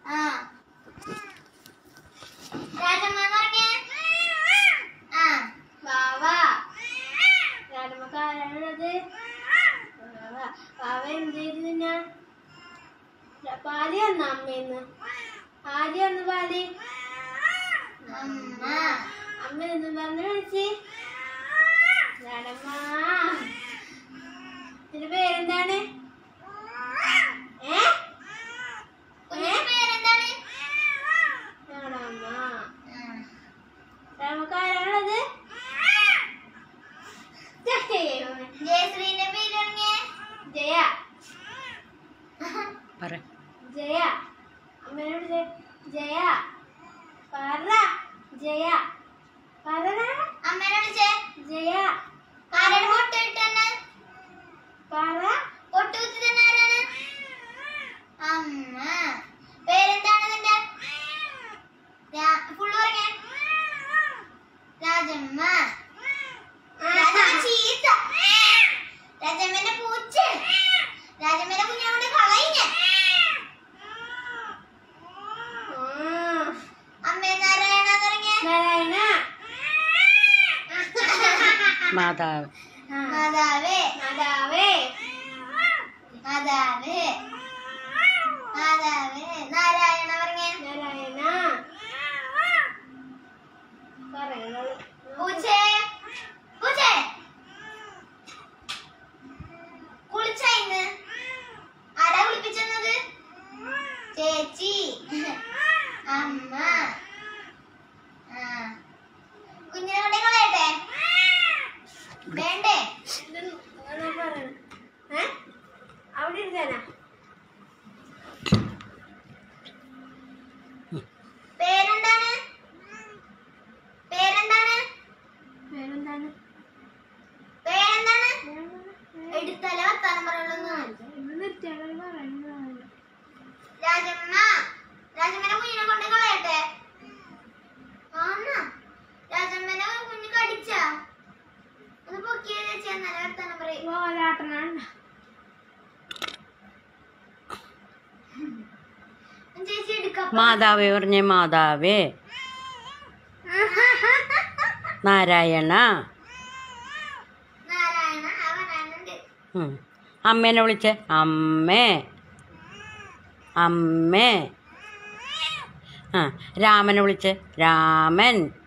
ആ രാജമ്മ എന്ന് പറഞ്ഞേ ആ വാവ രാജമ്മക്ക് ആരാണുള്ളത് വാവ വാവ എന്ത് ചെയ്തിരുന്ന പാല് തന്ന അമ്മയെന്ന് ആദ്യം ഒന്ന് പാല് അമ്മ അമ്മ എന്ന് പറഞ്ഞു വിളിച്ച് രാടമ്മ നിന്റെ പേരെന്താണ് ഏ പേരെന്താണ് രാടമ്മ നമുക്ക് ആരാണുള്ളത് ജയശ്രീന്റെ പേര് ജയ പറ ജയ അമ്മേനോട് ജയ- ജയ പറ ജയ പറ അമ്മേനോട് ജയ ആരാണ് പൊട്ട് കിട്ടുന്ന പറ പൊട്ട് കുത്തി തന്നെ ആരാണ് അമ്മ പേരെന്താണ് നിന്റെ ഫുള്ള് പറഞ്ഞേ രാജമ്മ രാജമ്മ ചീത്ത രാജമ്മന്റെ പൂച്ച രാജമ്മന്റെ കുഞ്ഞോട് കളയിഞ്ഞ അമ്മേ നാരായണ തുടങ്ങിയ നാരായണ മാതാവ് മാതാവേ മാതാവേ മാതാവേ മാതാവേ നാരായണ പറഞ്ഞേ നാരായണ പൂച്ചേ പൂച്ചേ കുളിച്ച ഇന്ന് ആരാ കുളിപ്പിച്ചെന്നത് ചേച്ചി അമ്മ ആ കുഞ്ഞിനെ കൊണ്ടേ കളയട്ടെ വേണ്ടേ അവിടെ ഇരുന്നാ പേരെന്താണ് പേരെന്താണ് പേരെന്താണ് പേരെന്താണ് എടുത്തല വർത്താനം പറയുള്ളൂ രാജമ്മ രാജമ്മനെ കുഞ്ഞിനെ കൊണ്ട് കളയട്ടെ ആന്നാ രാജമ്മനെ കുഞ്ഞ് കടിച്ച ഒന്ന് പൊക്കിയ ചേച്ചി എന്നാലേ വർത്താനം പറയും ചേച്ചി എടുക്കാം മാതാവേ പറഞ്ഞേ മാതാവേ നാരായണ നാരായണ അവനാനുണ്ട് ഉം. അമ്മേനെ വിളിച്ചേ അമ്മേ അമ്മേ ആ രാമനെ വിളിച്ചേ രാമൻ